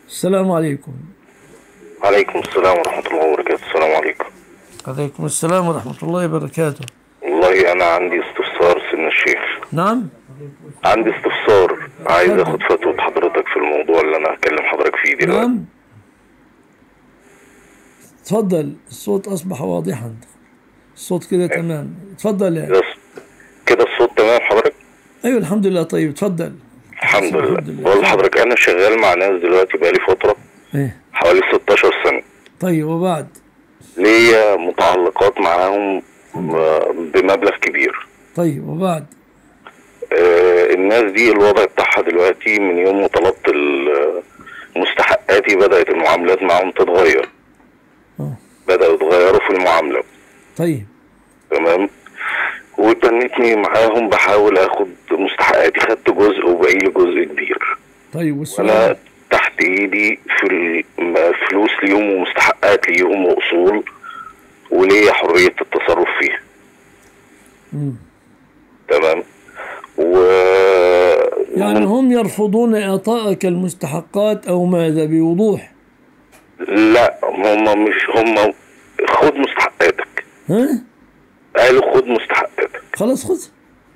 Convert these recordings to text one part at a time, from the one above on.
السلام عليكم عليكم السلام ورحمة الله وبركاته السلام عليكم عليكم السلام ورحمة الله وبركاته والله أنا عندي استفسار سن الشيخ نعم عندي استفسار عايز اتفضل. اخد فتوى حضرتك في الموضوع اللي انا هكلم حضرتك فيه دلوقتي نعم تفضل الصوت أصبح واضحا الصوت كده تمام تفضل كده كده الصوت تمام حضرتك أيوة الحمد لله طيب تفضل الحمد الحمد لله لله. بقول لحضرتك انا شغال مع ناس دلوقتي بقالي فترة إيه حوالي 16 سنة طيب وبعد ليا متعلقات معاهم آه، بمبلغ كبير طيب وبعد آه، الناس دي الوضع بتاعها دلوقتي من يوم ما طلبت ال- مستحقاتي بدأت المعاملات معاهم تتغير آه. بدأوا يتغيروا في المعاملة طيب تمام وتنتني معاهم بحاول اخد مستحقاتي خدت جزء وباقي لي جزء كبير طيب والسؤال وانا تحت ايدي في ال- فلوس ليهم ومستحقات ليهم واصول وليا حرية التصرف فيها مم. تمام و يعني هم يرفضون إعطائك المستحقات أو ماذا بوضوح لا هم مش هم خد مستحقاتك ها قالوا خد مستحقاتك خلاص خذها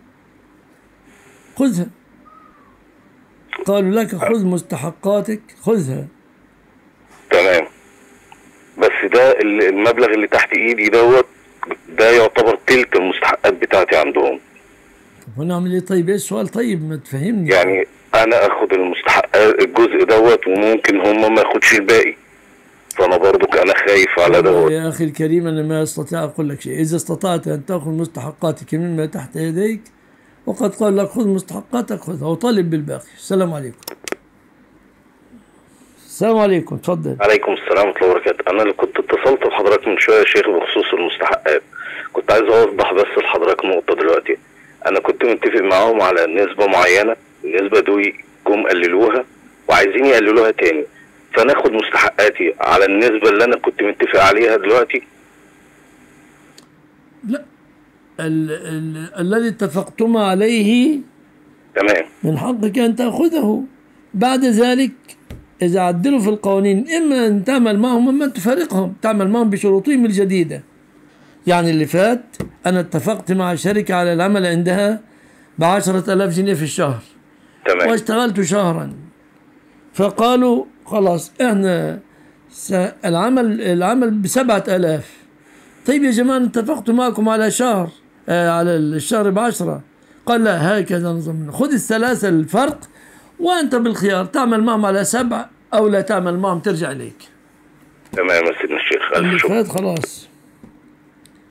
خذها قالوا لك خذ مستحقاتك خذها تمام بس ده ال- المبلغ اللي تحت ايدي دوت ده يعتبر تلك المستحقات بتاعتي عندهم طب ونعمل ايه طيب ايه السؤال طيب ما تفهمني يعني انا اخد المستحقات الجزء دوت وممكن هم ما ياخدش الباقي فانا برضو انا خايف على دوت يا أخي الكريم أنا ما أستطيع أقول لك شيء إذا استطعت أن تأخذ مستحقاتك مما تحت يديك وقد قال لك خذ مستحقاتك خذها وطالب بالباقي السلام عليكم السلام عليكم تفضل عليكم السلام ورحمه الله وبركاته انا اللي كنت اتصلت بحضرتك من شويه يا شيخ بخصوص المستحقات كنت عايز اوضح بس لحضرتك نقطه دلوقتي انا كنت متفق معاهم على نسبه معينه النسبه دي جم قللوها وعايزين يقللوها تاني فناخد مستحقاتي على النسبه اللي انا كنت متفق عليها دلوقتي لا ال ال الذي اتفقتما عليه تمام من حقك أن تأخذه بعد ذلك إذا عدلوا في القوانين إما أن تعمل معهم إما أن تفارقهم تعمل معهم بشروطهم الجديدة يعني اللي فات أنا اتفقت مع الشركة على العمل عندها بعشرة ألاف جنيه في الشهر تمام واشتغلت شهرا فقالوا خلاص احنا س- العمل العمل بسبعة ألاف طيب يا جماعة أنا اتفقت معكم على شهر آه على الشهر بعشرة قال لا هكذا نظامنا خذ الثلاثة الفرق وأنت بالخيار تعمل معهم على سبع أو لا تعمل معهم ترجع إليك تمام يا سيدنا الشيخ اللي الف شكر فات خلاص